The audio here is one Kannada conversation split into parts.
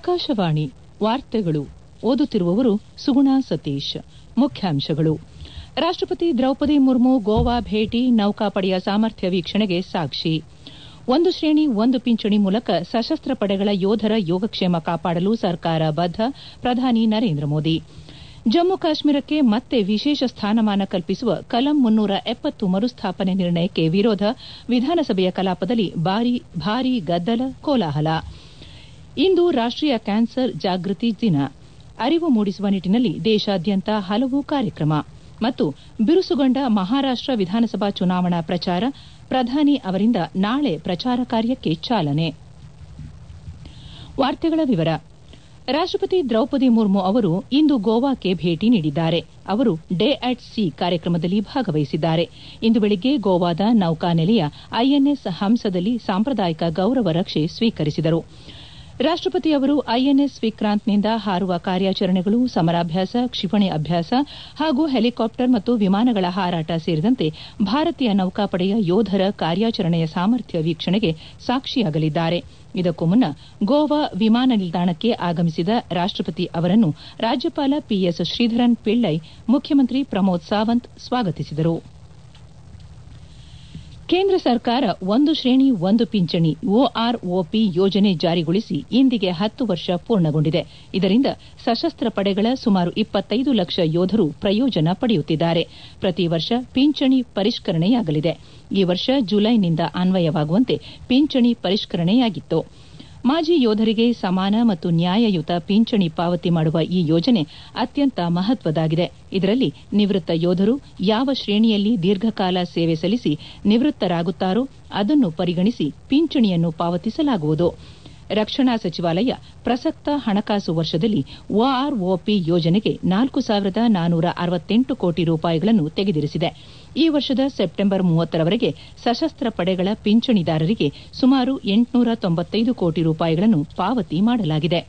ಆಕಾಶವಾಣಿ ವಾರ್ತೆಗಳು ಓದುತ್ತಿರುವವರು ಸುಗುಣಾ ಸತೀಶ್ ಮುಖ್ಯಾಂಶಗಳು ರಾಷ್ಟಪತಿ ದ್ರೌಪದಿ ಮುರ್ಮು ಗೋವಾ ಭೇಟಿ ನೌಕಾಪಡೆಯ ಸಾಮರ್ಥ್ಯ ವೀಕ್ಷಣೆಗೆ ಸಾಕ್ಷಿ ಒಂದು ಶ್ರೇಣಿ ಒಂದು ಪಿಂಚಣಿ ಮೂಲಕ ಸಶಸ್ತ್ರ ಪಡೆಗಳ ಯೋಧರ ಯೋಗಕ್ಷೇಮ ಕಾಪಾಡಲು ಸರ್ಕಾರ ಬದ್ದ ಪ್ರಧಾನಿ ನರೇಂದ್ರ ಮೋದಿ ಜಮ್ಮು ಕಾಶ್ಮೀರಕ್ಕೆ ಮತ್ತೆ ವಿಶೇಷ ಸ್ಥಾನಮಾನ ಕಲ್ಪಿಸುವ ಕಲಂ ಮುನ್ನೂರ ಎಪ್ಪತ್ತು ಮರುಸ್ಥಾಪನೆ ನಿರ್ಣಯಕ್ಕೆ ವಿರೋಧ ವಿಧಾನಸಭೆಯ ಕಲಾಪದಲ್ಲಿ ಭಾರೀ ಗದ್ದಲ ಕೋಲಾಹಲ ಇಂದು ರಾಷ್ಟೀಯ ಕ್ಯಾನ್ಸರ್ ಜಾಗೃತಿ ದಿನ ಅರಿವು ಮೂಡಿಸುವ ನಿಟ್ಟಿನಲ್ಲಿ ದೇಶಾದ್ಯಂತ ಹಲವು ಕಾರ್ಯಕ್ರಮ ಮತ್ತು ಬಿರುಸುಗೊಂಡ ಮಹಾರಾಷ್ಟ ವಿಧಾನಸಭಾ ಚುನಾವಣಾ ಪ್ರಚಾರ ಪ್ರಧಾನಿ ಅವರಿಂದ ನಾಳೆ ಪ್ರಚಾರ ಕಾರ್ಯಕ್ಕೆ ಚಾಲನೆ ರಾಷ್ಟಪತಿ ದ್ರೌಪದಿ ಮುರ್ಮು ಅವರು ಇಂದು ಗೋವಾಕ್ಕೆ ಭೇಟಿ ನೀಡಿದ್ದಾರೆ ಅವರು ಡೇ ಅಟ್ ಸೀ ಕಾರ್ಯಕ್ರಮದಲ್ಲಿ ಭಾಗವಹಿಸಿದ್ದಾರೆ ಇಂದು ಬೆಳಿಗ್ಗೆ ಗೋವಾದ ನೌಕಾನೆಲೆಯ ಐಎನ್ಎಸ್ ಹಂಸದಲ್ಲಿ ಸಾಂಪ್ರದಾಯಿಕ ಗೌರವ ರಕ್ಷೆ ಸ್ವೀಕರಿಸಿದರು ರಾಷ್ಟಪತಿ ಅವರು ಐಎನ್ಎಸ್ ವಿಕ್ರಾಂತ್ನಿಂದ ಹಾರುವ ಕಾರ್ಯಾಚರಣೆಗಳು ಸಮರಾಭ್ಯಾಸ ಕ್ಷಿಪಣಿ ಅಭ್ಯಾಸ ಹಾಗೂ ಹೆಲಿಕಾಪ್ಟರ್ ಮತ್ತು ವಿಮಾನಗಳ ಹಾರಾಟ ಸೇರಿದಂತೆ ಭಾರತೀಯ ನೌಕಾಪಡೆಯ ಯೋಧರ ಕಾರ್ಯಾಚರಣೆಯ ಸಾಮರ್ಥ್ಯ ವೀಕ್ಷಣೆಗೆ ಸಾಕ್ಷಿಯಾಗಲಿದ್ದಾರೆ ಇದಕ್ಕೂ ಮುನ್ನ ಗೋವಾ ವಿಮಾನ ನಿಲ್ದಾಣಕ್ಕೆ ಆಗಮಿಸಿದ ರಾಷ್ಟಪತಿ ಅವರನ್ನು ರಾಜ್ಯಪಾಲ ಪಿಎಸ್ ಶ್ರೀಧರನ್ ಪಿಳ್ಳೈ ಮುಖ್ಯಮಂತ್ರಿ ಪ್ರಮೋದ್ ಸಾವಂತ್ ಸ್ವಾಗತಿಸಿದರು ಕೇಂದ್ರ ಸರ್ಕಾರ ಒಂದು ಶ್ರೇಣಿ ಒಂದು ಪಿಂಚಣಿ ಒಆರ್ಒಪಿ ಯೋಜನೆ ಜಾರಿಗೊಳಿಸಿ ಇಂದಿಗೆ ಹತ್ತು ವರ್ಷ ಪೂರ್ಣಗೊಂಡಿದೆ ಇದರಿಂದ ಸಶಸ್ತ್ರ ಪಡೆಗಳ ಸುಮಾರು ಇಪ್ಪತ್ತೈದು ಲಕ್ಷ ಯೋಧರು ಪ್ರಯೋಜನ ಪಡೆಯುತ್ತಿದ್ದಾರೆ ಪ್ರತಿ ವರ್ಷ ಪಿಂಚಣಿ ಪರಿಷ್ಕರಣೆಯಾಗಲಿದೆ ಈ ವರ್ಷ ಜುಲೈನಿಂದ ಅನ್ವಯವಾಗುವಂತೆ ಪಿಂಚಣಿ ಪರಿಷ್ಕರಣೆಯಾಗಿತ್ತು ಮಾಜಿ ಯೋಧರಿಗೆ ಸಮಾನ ಮತ್ತು ನ್ಯಾಯಯುತ ಪಿಂಚಣಿ ಪಾವತಿ ಮಾಡುವ ಈ ಯೋಜನೆ ಅತ್ಯಂತ ಮಹತ್ವದಾಗಿದೆ ಇದರಲ್ಲಿ ನಿವೃತ್ತ ಯೋಧರು ಯಾವ ಶ್ರೇಣಿಯಲ್ಲಿ ದೀರ್ಘಕಾಲ ಸೇವೆ ಸಲ್ಲಿಸಿ ನಿವೃತ್ತರಾಗುತ್ತಾರೋ ಅದನ್ನು ಪರಿಗಣಿಸಿ ಪಿಂಚಣಿಯನ್ನು ಪಾವತಿಸಲಾಗುವುದು ರಕ್ಷಣಾ ಸಚಿವಾಲಯ ಪ್ರಸಕ್ತ ಹಣಕಾಸು ವರ್ಷದಲ್ಲಿ ಒಆರ್ಒಪಿ ಯೋಜನೆಗೆ ನಾಲ್ಕು ಸಾವಿರದ ನಾನೂರ ಅರವತ್ತೆಂಟು ಕೋಟಿ ರೂಪಾಯಿಗಳನ್ನು ತೆಗೆದಿರಿಸಿದೆ ಈ ವರ್ಷದ ಸೆಪ್ಟೆಂಬರ್ ಮೂವತ್ತರವರೆಗೆ ಸಶಸ್ತ್ರ ಪಡೆಗಳ ಪಿಂಚಣಿದಾರರಿಗೆ ಸುಮಾರು ಎಂಟುನೂರ ತೊಂಬತ್ತೈದು ಕೋಟಿ ರೂಪಾಯಿಗಳನ್ನು ಪಾವತಿ ಮಾಡಲಾಗಿದೆ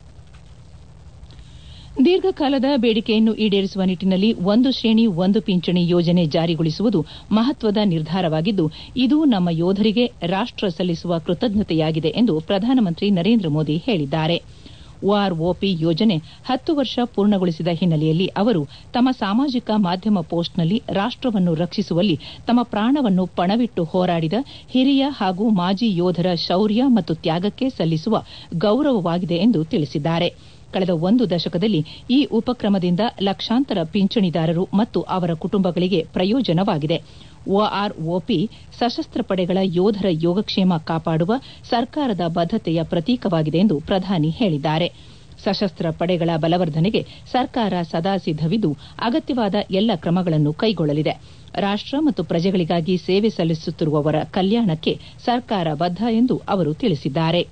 ದೀರ್ಘಕಾಲದ ಬೇಡಿಕೆಯನ್ನು ಈಡೇರಿಸುವ ನಿಟ್ಟಿನಲ್ಲಿ ಒಂದು ಶ್ರೇಣಿ ಒಂದು ಪಿಂಚಣಿ ಯೋಜನೆ ಜಾರಿಗೊಳಿಸುವುದು ಮಹತ್ವದ ನಿರ್ಧಾರವಾಗಿದ್ದು ಇದು ನಮ್ಮ ಯೋಧರಿಗೆ ರಾಷ್ಟ ಸಲ್ಲಿಸುವ ಕೃತಜ್ಞತೆಯಾಗಿದೆ ಎಂದು ಪ್ರಧಾನಮಂತ್ರಿ ನರೇಂದ್ರ ಮೋದಿ ಹೇಳಿದ್ದಾರೆ ಒಆರ್ಒಪಿ ಯೋಜನೆ ಹತ್ತು ವರ್ಷ ಪೂರ್ಣಗೊಳಿಸಿದ ಹಿನ್ನೆಲೆಯಲ್ಲಿ ಅವರು ತಮ್ಮ ಸಾಮಾಜಿಕ ಮಾಧ್ಯಮ ಪೋಸ್ಟ್ನಲ್ಲಿ ರಾಷ್ಟವನ್ನು ರಕ್ಷಿಸುವಲ್ಲಿ ತಮ್ಮ ಪ್ರಾಣವನ್ನು ಪಣವಿಟ್ಟು ಹೋರಾಡಿದ ಹಿರಿಯ ಹಾಗೂ ಮಾಜಿ ಯೋಧರ ಶೌರ್ಯ ಮತ್ತು ತ್ಯಾಗಕ್ಕೆ ಸಲ್ಲಿಸುವ ಗೌರವವಾಗಿದೆ ಎಂದು ತಿಳಿಸಿದ್ದಾರೆ ಕಳೆದ ಒಂದು ದಶಕದಲ್ಲಿ ಈ ಉಪಕ್ರಮದಿಂದ ಲಕ್ಷಾಂತರ ಪಿಂಚಣಿದಾರರು ಮತ್ತು ಅವರ ಕುಟುಂಬಗಳಿಗೆ ಪ್ರಯೋಜನವಾಗಿದೆ ಒಆರ್ಒಪಿ ಸಶಸ್ತ್ರ ಪಡೆಗಳ ಯೋಧರ ಯೋಗಕ್ಷೇಮ ಕಾಪಾಡುವ ಸರ್ಕಾರದ ಬದ್ದತೆಯ ಪ್ರತೀಕವಾಗಿದೆ ಎಂದು ಪ್ರಧಾನಿ ಹೇಳಿದ್ದಾರೆ ಸಶಸ್ತ್ರ ಪಡೆಗಳ ಬಲವರ್ಧನೆಗೆ ಸರ್ಕಾರ ಸದಾ ಸಿದ್ದವಿದ್ದು ಅಗತ್ಯವಾದ ಎಲ್ಲ ಕ್ರಮಗಳನ್ನು ಕೈಗೊಳ್ಳಲಿದೆ ರಾಷ್ಟ ಮತ್ತು ಪ್ರಜೆಗಳಿಗಾಗಿ ಸೇವೆ ಸಲ್ಲಿಸುತ್ತಿರುವವರ ಕಲ್ಯಾಣಕ್ಕೆ ಸರ್ಕಾರ ಬದ್ದ ಎಂದು ಅವರು ತಿಳಿಸಿದ್ದಾರೆ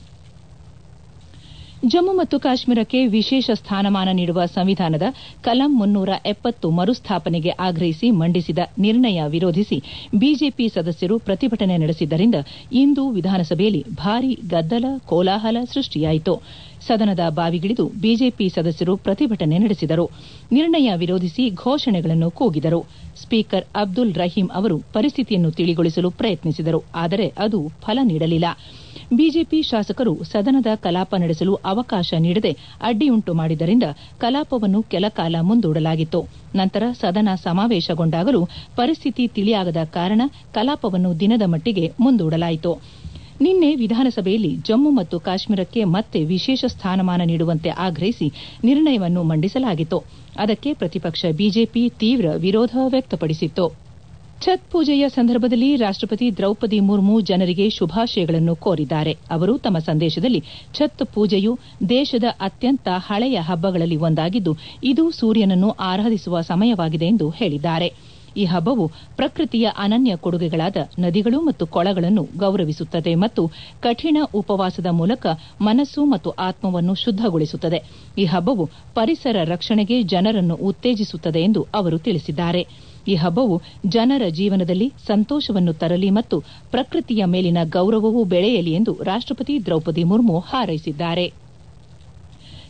ಜಮ್ಮು ಮತ್ತು ಕಾಶ್ಮೀರಕ್ಕೆ ವಿಶೇಷ ಸ್ಥಾನಮಾನ ನೀಡುವ ಸಂವಿಧಾನದ ಕಲಂ ಮುನ್ನೂರ ಎಪ್ಪತ್ತು ಮರುಸ್ಥಾಪನೆಗೆ ಆಗ್ರಹಿಸಿ ಮಂಡಿಸಿದ ನಿರ್ಣಯ ವಿರೋಧಿಸಿ ಬಿಜೆಪಿ ಸದಸ್ಯರು ಪ್ರತಿಭಟನೆ ನಡೆಸಿದ್ದರಿಂದ ಇಂದು ವಿಧಾನಸಭೆಯಲ್ಲಿ ಭಾರೀ ಗದ್ದಲ ಕೋಲಾಹಲ ಸೃಷ್ಟಿಯಾಯಿತು ಸದನದ ಬಾವಿಗಿಳಿದು ಬಿಜೆಪಿ ಸದಸ್ಯರು ಪ್ರತಿಭಟನೆ ನಡೆಸಿದರು ನಿರ್ಣಯ ವಿರೋಧಿಸಿ ಘೋಷಣೆಗಳನ್ನು ಕೂಗಿದರು ಸ್ಪೀಕರ್ ಅಬ್ದುಲ್ ರಹೀಂ ಅವರು ಪರಿಸ್ಥಿತಿಯನ್ನು ತಿಳಿಗೊಳಿಸಲು ಪ್ರಯತ್ನಿಸಿದರು ಆದರೆ ಅದು ಫಲ ನೀಡಲಿಲ್ಲ ಬಿಜೆಪಿ ಶಾಸಕರು ಸದನದ ಕಲಾಪ ನಡೆಸಲು ಅವಕಾಶ ನೀಡದೆ ಅಡ್ಡಿಯುಂಟು ಮಾಡಿದ್ದರಿಂದ ಕಲಾಪವನ್ನು ಕೆಲಕಾಲ ಮುಂದೂಡಲಾಗಿತ್ತು ನಂತರ ಸದನ ಸಮಾವೇಶಗೊಂಡಾಗಲೂ ಪರಿಸ್ಥಿತಿ ತಿಳಿಯಾಗದ ಕಾರಣ ಕಲಾಪವನ್ನು ದಿನದ ಮಟ್ಟಿಗೆ ಮುಂದೂಡಲಾಯಿತು ನಿನ್ನೆ ವಿಧಾನಸಭೆಯಲ್ಲಿ ಜಮ್ಮು ಮತ್ತು ಕಾಶ್ಮೀರಕ್ಕೆ ಮತ್ತೆ ವಿಶೇಷ ಸ್ಥಾನಮಾನ ನೀಡುವಂತೆ ಆಗ್ರಹಿಸಿ ನಿರ್ಣಯವನ್ನು ಮಂಡಿಸಲಾಗಿತ್ತು ಅದಕ್ಕೆ ಪ್ರತಿಪಕ್ಷ ಬಿಜೆಪಿ ತೀವ್ರ ವಿರೋಧ ವ್ಯಕ್ತಪಡಿಸಿತ್ತು ಛತ್ ಪೂಜೆಯ ಸಂದರ್ಭದಲ್ಲಿ ರಾಷ್ಟಪತಿ ದ್ರೌಪದಿ ಮುರ್ಮು ಜನರಿಗೆ ಶುಭಾಶಯಗಳನ್ನು ಕೋರಿದ್ದಾರೆ ಅವರು ತಮ್ಮ ಸಂದೇಶದಲ್ಲಿ ಛತ್ ಪೂಜೆಯು ದೇಶದ ಅತ್ಯಂತ ಹಳೆಯ ಹಬ್ಬಗಳಲ್ಲಿ ಒಂದಾಗಿದ್ದು ಇದು ಸೂರ್ಯನನ್ನು ಆರಾಧಿಸುವ ಸಮಯವಾಗಿದೆ ಎಂದು ಹೇಳಿದ್ದಾರೆ ಈ ಹಬ್ಬವು ಪ್ರಕೃತಿಯ ಅನನ್ಯ ಕೊಡುಗೆಗಳಾದ ನದಿಗಳು ಮತ್ತು ಕೊಳಗಳನ್ನು ಗೌರವಿಸುತ್ತದೆ ಮತ್ತು ಕಠಿಣ ಉಪವಾಸದ ಮೂಲಕ ಮನಸ್ಸು ಮತ್ತು ಆತ್ಮವನ್ನು ಶುದ್ದಗೊಳಿಸುತ್ತದೆ ಈ ಹಬ್ಬವು ಪರಿಸರ ರಕ್ಷಣೆಗೆ ಜನರನ್ನು ಉತ್ತೇಜಿಸುತ್ತದೆ ಎಂದು ಅವರು ತಿಳಿಸಿದ್ದಾರೆ ಈ ಹಬ್ಬವು ಜನರ ಜೀವನದಲ್ಲಿ ಸಂತೋಷವನ್ನು ತರಲಿ ಮತ್ತು ಪ್ರಕೃತಿಯ ಮೇಲಿನ ಗೌರವವೂ ಬೆಳೆಯಲಿ ಎಂದು ರಾಷ್ಟಪತಿ ದ್ರೌಪದಿ ಮುರ್ಮು ಹಾರೈಸಿದ್ದಾರೆ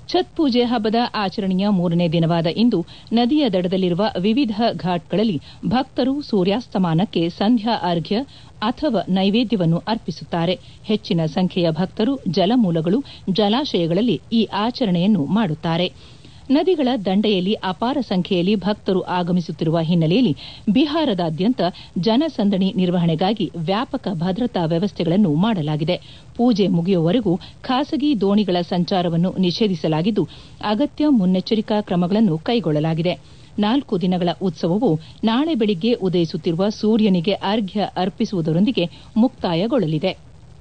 ಛತ್ ಪೂಜೆ ಹಬ್ಬದ ಆಚರಣೆಯ ಮೂರನೇ ದಿನವಾದ ಇಂದು ನದಿಯ ದಡದಲ್ಲಿರುವ ವಿವಿಧ ಘಾಟ್ಗಳಲ್ಲಿ ಭಕ್ತರು ಸೂರ್ಯಾಸ್ತಮಾನಕ್ಕೆ ಸಂಧ್ಯಾ ಅರ್ಘ್ಯ ಅಥವಾ ನೈವೇದ್ಯವನ್ನು ಅರ್ಪಿಸುತ್ತಾರೆ ಹೆಚ್ಚಿನ ಸಂಖ್ಯೆಯ ಭಕ್ತರು ಜಲಮೂಲಗಳು ಜಲಾಶಯಗಳಲ್ಲಿ ಈ ಆಚರಣೆಯನ್ನು ಮಾಡುತ್ತಾರೆ ನದಿಗಳ ದಂಡೆಯಲ್ಲಿ ಅಪಾರ ಸಂಖ್ಯೆಯಲ್ಲಿ ಭಕ್ತರು ಆಗಮಿಸುತ್ತಿರುವ ಹಿನ್ನೆಲೆಯಲ್ಲಿ ಬಿಹಾರದಾದ್ಯಂತ ಜನಸಂದಣಿ ನಿರ್ವಹಣೆಗಾಗಿ ವ್ಯಾಪಕ ಭದ್ರತಾ ವ್ಯವಸ್ಥೆಗಳನ್ನು ಮಾಡಲಾಗಿದೆ ಪೂಜೆ ಮುಗಿಯುವವರೆಗೂ ಖಾಸಗಿ ದೋಣಿಗಳ ಸಂಚಾರವನ್ನು ನಿಷೇಧಿಸಲಾಗಿದ್ದು ಅಗತ್ಯ ಮುನ್ನೆಚ್ಚರಿಕಾ ಕ್ರಮಗಳನ್ನು ಕೈಗೊಳ್ಳಲಾಗಿದೆ ನಾಲ್ಕು ದಿನಗಳ ಉತ್ಸವವು ನಾಳೆ ಬೆಳಿಗ್ಗೆ ಉದಯಿಸುತ್ತಿರುವ ಸೂರ್ಯನಿಗೆ ಅರ್ಘ್ಯ ಅರ್ಪಿಸುವುದರೊಂದಿಗೆ ಮುಕ್ತಾಯಗೊಳ್ಳಲಿದೆ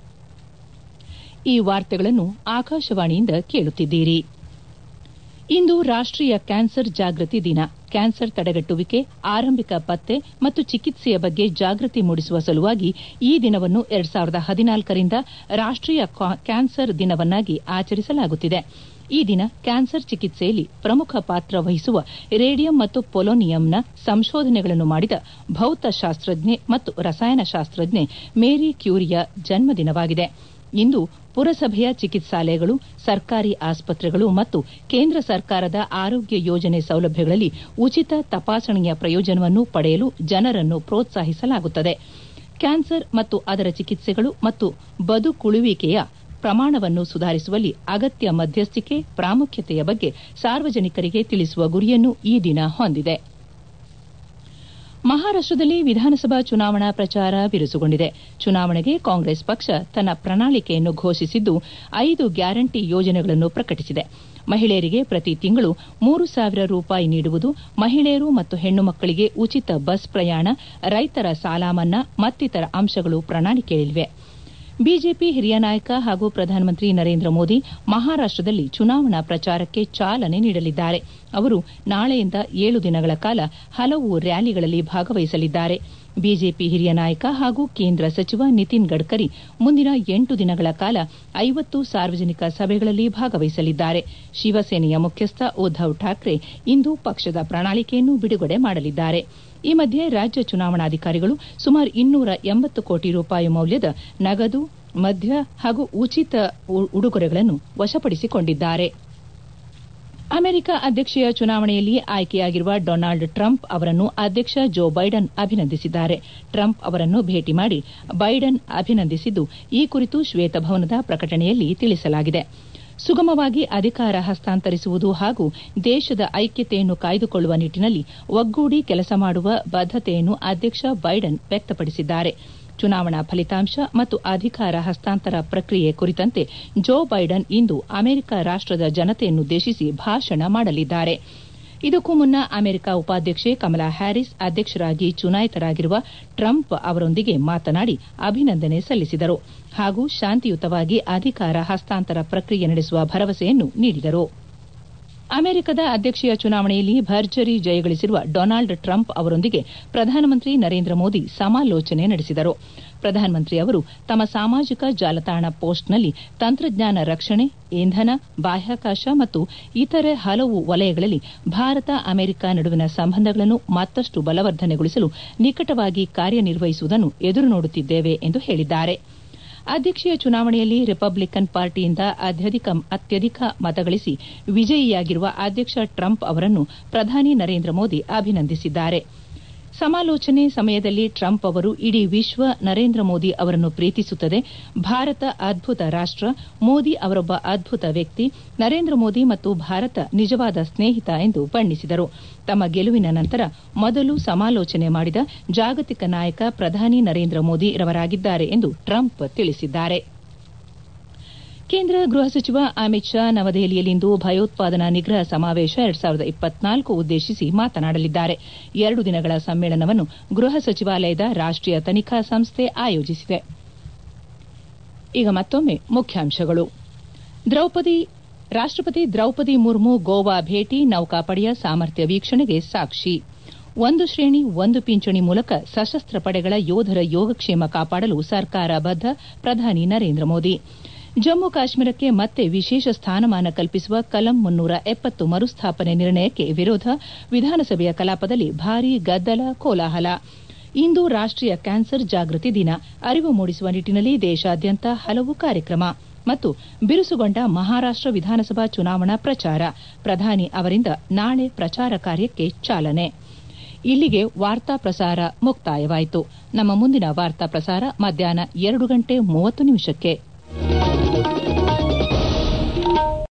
ಈ ವಾರ್ತೆಗಳನ್ನು ಆಕಾಶವಾಣಿಯಿಂದ ಕೇಳುತ್ತಿದ್ದೀರಿ ಇಂದು ರಾಷ್ಟೀಯ ಕ್ಯಾನ್ಸರ್ ಜಾಗೃತಿ ದಿನ ಕ್ಯಾನ್ಸರ್ ತಡೆಗಟ್ಟುವಿಕೆ ಆರಂಭಿಕ ಪತ್ತೆ ಮತ್ತು ಚಿಕಿತ್ಸೆಯ ಬಗ್ಗೆ ಜಾಗೃತಿ ಮೂಡಿಸುವ ಸಲುವಾಗಿ ಈ ದಿನವನ್ನು ಎರಡ್ ಸಾವಿರದ ಹದಿನಾಲ್ಕರಿಂದ ರಾಷ್ಟೀಯ ಕ್ಯಾನ್ಸರ್ ದಿನವನ್ನಾಗಿ ಆಚರಿಸಲಾಗುತ್ತಿದೆ ಈ ದಿನ ಕ್ಯಾನ್ಸರ್ ಚಿಕಿತ್ಸೆಯಲ್ಲಿ ಪ್ರಮುಖ ಪಾತ್ರ ವಹಿಸುವ ರೇಡಿಯಂ ಮತ್ತು ಪೊಲೋನಿಯಂನ ಸಂಶೋಧನೆಗಳನ್ನು ಮಾಡಿದ ಭೌತಶಾಸ್ತ್ರಜ್ಞೆ ಮತ್ತು ರಸಾಯನಶಾಸ್ತ್ರಜ್ಞೆ ಮೇರಿ ಕ್ಯೂರಿಯ ಜನ್ಮದಿನವಾಗಿದೆ ಇಂದು ಪುರಸಭೆಯ ಚಿಕಿತ್ಸಾಲಯಗಳು ಸರ್ಕಾರಿ ಆಸ್ಪತ್ರೆಗಳು ಮತ್ತು ಕೇಂದ್ರ ಸರ್ಕಾರದ ಆರೋಗ್ಯ ಯೋಜನೆ ಸೌಲಭ್ಯಗಳಲ್ಲಿ ಉಚಿತ ತಪಾಸಣೆಯ ಪ್ರಯೋಜನವನ್ನು ಪಡೆಯಲು ಜನರನ್ನು ಪ್ರೋತ್ಸಾಹಿಸಲಾಗುತ್ತದೆ ಕ್ಯಾನ್ಸರ್ ಮತ್ತು ಅದರ ಚಿಕಿತ್ಸೆಗಳು ಮತ್ತು ಬದುಕುಳಿಯುವಿಕೆಯ ಪ್ರಮಾಣವನ್ನು ಸುಧಾರಿಸುವಲ್ಲಿ ಅಗತ್ಯ ಮಧ್ಯಸ್ಥಿಕೆ ಪ್ರಾಮುಖ್ಯತೆಯ ಬಗ್ಗೆ ಸಾರ್ವಜನಿಕರಿಗೆ ತಿಳಿಸುವ ಗುರಿಯನ್ನು ಈ ದಿನ ಹೊಂದಿದೆ ಮಹಾರಾಷ್ಟದಲ್ಲಿ ವಿಧಾನಸಭಾ ಚುನಾವಣಾ ಪ್ರಚಾರ ಬಿರುಸುಗೊಂಡಿದೆ ಚುನಾವಣೆಗೆ ಕಾಂಗ್ರೆಸ್ ಪಕ್ಷ ತನ್ನ ಪ್ರಣಾಳಿಕೆಯನ್ನು ಘೋಷಿಸಿದ್ದು ಐದು ಗ್ಯಾರಂಟಿ ಯೋಜನೆಗಳನ್ನು ಪ್ರಕಟಿಸಿದೆ ಮಹಿಳೆಯರಿಗೆ ಪ್ರತಿ ತಿಂಗಳು ಮೂರು ಸಾವಿರ ರೂಪಾಯಿ ನೀಡುವುದು ಮಹಿಳೆಯರು ಮತ್ತು ಹೆಣ್ಣು ಮಕ್ಕಳಿಗೆ ಉಚಿತ ಬಸ್ ಪ್ರಯಾಣ ರೈತರ ಸಾಲ ಮನ್ನಾ ಮತ್ತಿತರ ಅಂಶಗಳು ಪ್ರಣಾಳಿಕೆಯಲ್ಲಿವೆ ಬಿಜೆಪಿ ಹಿರಿಯ ನಾಯಕ ಹಾಗೂ ಪ್ರಧಾನಮಂತ್ರಿ ನರೇಂದ್ರ ಮೋದಿ ಮಹಾರಾಷ್ಟದಲ್ಲಿ ಚುನಾವಣಾ ಪ್ರಚಾರಕ್ಕೆ ಚಾಲನೆ ನೀಡಲಿದ್ದಾರೆ ಅವರು ನಾಳೆಯಿಂದ ಏಳು ದಿನಗಳ ಕಾಲ ಹಲವು ರ್ಯಾಲಿಗಳಲ್ಲಿ ಭಾಗವಹಿಸಲಿದ್ದಾರೆ ಬಿಜೆಪಿ ಹಿರಿಯ ನಾಯಕ ಹಾಗೂ ಕೇಂದ್ರ ಸಚಿವ ನಿತಿನ್ ಗಡ್ಕರಿ ಮುಂದಿನ ಎಂಟು ದಿನಗಳ ಕಾಲ ಐವತ್ತು ಸಾರ್ವಜನಿಕ ಸಭೆಗಳಲ್ಲಿ ಭಾಗವಹಿಸಲಿದ್ದಾರೆ ಶಿವಸೇನೆಯ ಮುಖ್ಯಸ್ಥ ಉದ್ದವ್ ಠಾಕ್ರೆ ಇಂದು ಪಕ್ಷದ ಪ್ರಣಾಳಿಕೆಯನ್ನು ಬಿಡುಗಡೆ ಮಾಡಲಿದ್ದಾರೆ ಈ ಮಧ್ಯೆ ರಾಜ್ಯ ಚುನಾವಣಾಧಿಕಾರಿಗಳು ಸುಮಾರು ಇನ್ನೂರ ಎಂಬತ್ತು ಕೋಟಿ ರೂಪಾಯಿ ಮೌಲ್ಯದ ನಗದು ಮದ್ಯ ಹಾಗೂ ಉಚಿತ ಉಡುಗೊರೆಗಳನ್ನು ವಶಪಡಿಸಿಕೊಂಡಿದ್ದಾರೆ ಅಮೆರಿಕ ಅಧ್ಯಕ್ಷೀಯ ಚುನಾವಣೆಯಲ್ಲಿ ಆಯ್ಕೆಯಾಗಿರುವ ಡೊನಾಲ್ಡ್ ಟ್ರಂಪ್ ಅವರನ್ನು ಅಧ್ಯಕ್ಷ ಜೋ ಬೈಡನ್ ಅಭಿನಂದಿಸಿದ್ದಾರೆ ಟ್ರಂಪ್ ಅವರನ್ನು ಭೇಟಿ ಮಾಡಿ ಬೈಡನ್ ಅಭಿನಂದಿಸಿದ್ದು ಈ ಕುರಿತು ಶ್ವೇತಭವನದ ಪ್ರಕಟಣೆಯಲ್ಲಿ ತಿಳಿಸಲಾಗಿದೆ ಸುಗಮವಾಗಿ ಅಧಿಕಾರ ಹಸ್ತಾಂತರಿಸುವುದು ಹಾಗೂ ದೇಶದ ಐಕ್ಯತೆಯನ್ನು ಕಾಯ್ದುಕೊಳ್ಳುವ ನಿಟ್ಟಿನಲ್ಲಿ ಒಗ್ಗೂಡಿ ಕೆಲಸ ಮಾಡುವ ಬದ್ದತೆಯನ್ನು ಅಧ್ಯಕ್ಷ ಬೈಡನ್ ವ್ಯಕ್ತಪಡಿಸಿದ್ದಾರೆ ಚುನಾವಣಾ ಫಲಿತಾಂಶ ಮತ್ತು ಅಧಿಕಾರ ಹಸ್ತಾಂತರ ಪ್ರಕ್ರಿಯೆ ಕುರಿತಂತೆ ಜೋ ಬೈಡನ್ ಇಂದು ಅಮೆರಿಕ ರಾಷ್ಟದ ಜನತೆಯನ್ನುದ್ದೇಶಿಸಿ ಭಾಷಣ ಮಾಡಲಿದ್ದಾರೆ ಇದಕ್ಕೂ ಮುನ್ನ ಅಮೆರಿಕ ಉಪಾಧ್ಯಕ್ಷೆ ಕಮಲಾ ಹ್ಯಾರಿಸ್ ಅಧ್ಯಕ್ಷರಾಗಿ ಚುನಾಯಿತರಾಗಿರುವ ಟ್ರಂಪ್ ಅವರೊಂದಿಗೆ ಮಾತನಾಡಿ ಅಭಿನಂದನೆ ಸಲ್ಲಿಸಿದರು ಹಾಗೂ ಶಾಂತಿಯುತವಾಗಿ ಅಧಿಕಾರ ಹಸ್ತಾಂತರ ಪ್ರಕ್ರಿಯೆ ನಡೆಸುವ ಭರವಸೆಯನ್ನು ನೀಡಿದರು ಅಮೆರಿಕದ ಅಧ್ಯಕ್ಷೀಯ ಚುನಾವಣೆಯಲ್ಲಿ ಭರ್ಜರಿ ಜಯಗಳಿಸಿರುವ ಡೊನಾಲ್ಡ್ ಟ್ರಂಪ್ ಅವರೊಂದಿಗೆ ಪ್ರಧಾನಮಂತ್ರಿ ನರೇಂದ್ರ ಮೋದಿ ಸಮಾಲೋಚನೆ ನಡೆಸಿದರು ಪ್ರಧಾನಮಂತ್ರಿ ಅವರು ತಮ್ಮ ಸಾಮಾಜಿಕ ಜಾಲತಾಣ ಪೋಸ್ಟ್ನಲ್ಲಿ ತಂತ್ರಜ್ಞಾನ ರಕ್ಷಣೆ ಇಂಧನ ಬಾಹ್ಯಾಕಾಶ ಮತ್ತು ಇತರೆ ಹಲವು ವಲಯಗಳಲ್ಲಿ ಭಾರತ ಅಮೆರಿಕ ನಡುವಿನ ಸಂಬಂಧಗಳನ್ನು ಮತ್ತಷ್ಟು ಬಲವರ್ಧನೆಗೊಳಿಸಲು ನಿಕಟವಾಗಿ ಕಾರ್ಯನಿರ್ವಹಿಸುವುದನ್ನು ಎದುರು ನೋಡುತ್ತಿದ್ದೇವೆ ಎಂದು ಹೇಳಿದ್ದಾರೆ ಅಧ್ಯಕ್ಷೀಯ ಚುನಾವಣೆಯಲ್ಲಿ ರಿಪಬ್ಲಿಕನ್ ಪಾರ್ಟಿಯಿಂದ ಅತ್ಯಧಿಕ ಮತಗಳಿಸಿ ವಿಜಯಿಯಾಗಿರುವ ಅಧ್ಯಕ್ಷ ಟ್ರಂಪ್ ಅವರನ್ನು ಪ್ರಧಾನಿ ನರೇಂದ್ರ ಮೋದಿ ಅಭಿನಂದಿಸಿದ್ದಾರೆ ಸಮಾಲೋಚನೆ ಸಮಯದಲ್ಲಿ ಟ್ರಂಪ್ ಅವರು ಇಡೀ ವಿಶ್ವ ನರೇಂದ್ರ ಮೋದಿ ಅವರನ್ನು ಪ್ರೀತಿಸುತ್ತದೆ ಭಾರತ ಅದ್ಭುತ ರಾಷ್ಟ ಮೋದಿ ಅವರೊಬ್ಬ ಅದ್ಭುತ ವ್ಯಕ್ತಿ ನರೇಂದ್ರ ಮೋದಿ ಮತ್ತು ಭಾರತ ನಿಜವಾದ ಸ್ನೇಹಿತ ಎಂದು ಬಣ್ಣಿಸಿದರು ತಮ್ಮ ಗೆಲುವಿನ ನಂತರ ಮೊದಲು ಸಮಾಲೋಚನೆ ಮಾಡಿದ ಜಾಗತಿಕ ನಾಯಕ ಪ್ರಧಾನಿ ನರೇಂದ್ರ ಮೋದಿ ರವರಾಗಿದ್ದಾರೆ ಎಂದು ಟ್ರಂಪ್ ತಿಳಿಸಿದ್ದಾರೆ ಕೇಂದ್ರ ಗೃಹ ಸಚಿವ ಅಮಿತ್ ಶಾ ನವದೆಹಲಿಯಲ್ಲಿಂದು ಭಯೋತ್ಪಾದನಾ ನಿಗ್ರಹ ಸಮಾವೇಶ ಎರಡ್ ಸಾವಿರದ ಇಪ್ಪತ್ನಾಲ್ಕು ಉದ್ದೇಶಿಸಿ ಮಾತನಾಡಲಿದ್ದಾರೆ ಎರಡು ದಿನಗಳ ಸಮ್ಮೇಳನವನ್ನು ಗೃಹ ಸಚಿವಾಲಯದ ರಾಷ್ಟೀಯ ತನಿಖಾ ಸಂಸ್ಥೆ ಆಯೋಜಿಸಿದೆ ಈಗ ಮತ್ತೊಮ್ಮೆ ಮುಖ್ಯಾಂಶಗಳು ದ್ರೌಪದಿ ರಾಷ್ಟಪತಿ ದ್ರೌಪದಿ ಮುರ್ಮು ಗೋವಾ ಭೇಟಿ ನೌಕಾಪಡೆಯ ಸಾಮರ್ಥ್ಯ ವೀಕ್ಷಣೆಗೆ ಸಾಕ್ಷಿ ಒಂದು ಶ್ರೇಣಿ ಒಂದು ಪಿಂಚಣಿ ಮೂಲಕ ಸಶಸ್ತ್ರ ಪಡೆಗಳ ಯೋಧರ ಯೋಗಕ್ಷೇಮ ಕಾಪಾಡಲು ಸರ್ಕಾರ ಬದ್ದ ಪ್ರಧಾನಿ ನರೇಂದ್ರ ಮೋದಿ ಜಮ್ಮು ಕಾಶ್ಮೀರಕ್ಕೆ ಮತ್ತೆ ವಿಶೇಷ ಸ್ಥಾನಮಾನ ಕಲ್ಪಿಸುವ ಕಲಂ ಮುನ್ನೂರ ಎಪ್ಪತ್ತು ಮರುಸ್ಥಾಪನೆ ನಿರ್ಣಯಕ್ಕೆ ವಿರೋಧ ವಿಧಾನಸಭೆಯ ಕಲಾಪದಲ್ಲಿ ಭಾರೀ ಗದ್ದಲ ಕೋಲಾಹಲ ಇಂದು ರಾಷ್ಟೀಯ ಕ್ಯಾನ್ಸರ್ ಜಾಗೃತಿ ದಿನ ಅರಿವು ಮೂಡಿಸುವ ನಿಟ್ಟಿನಲ್ಲಿ ದೇಶಾದ್ಯಂತ ಹಲವು ಕಾರ್ಯಕ್ರಮ ಮತ್ತು ಬಿರುಸುಗೊಂಡ ಮಹಾರಾಷ್ಟ್ರ ವಿಧಾನಸಭಾ ಚುನಾವಣಾ ಪ್ರಚಾರ ಪ್ರಧಾನಿ ಅವರಿಂದ ನಾಳೆ ಪ್ರಚಾರ ಕಾರ್ಯಕ್ಕೆ ಚಾಲನೆ ಇಲ್ಲಿಗೆ ವಾರ್ತಾ ಪ್ರಸಾರ ಮುಕ್ತಾಯವಾಯಿತು ನಮ್ಮ ಮುಂದಿನ ವಾರ್ತಾ ಪ್ರಸಾರ ಮಧ್ಯಾಹ್ನ ಎರಡು ಗಂಟೆ ಮೂವತ್ತು ನಿಮಿಷಕ್ಕೆ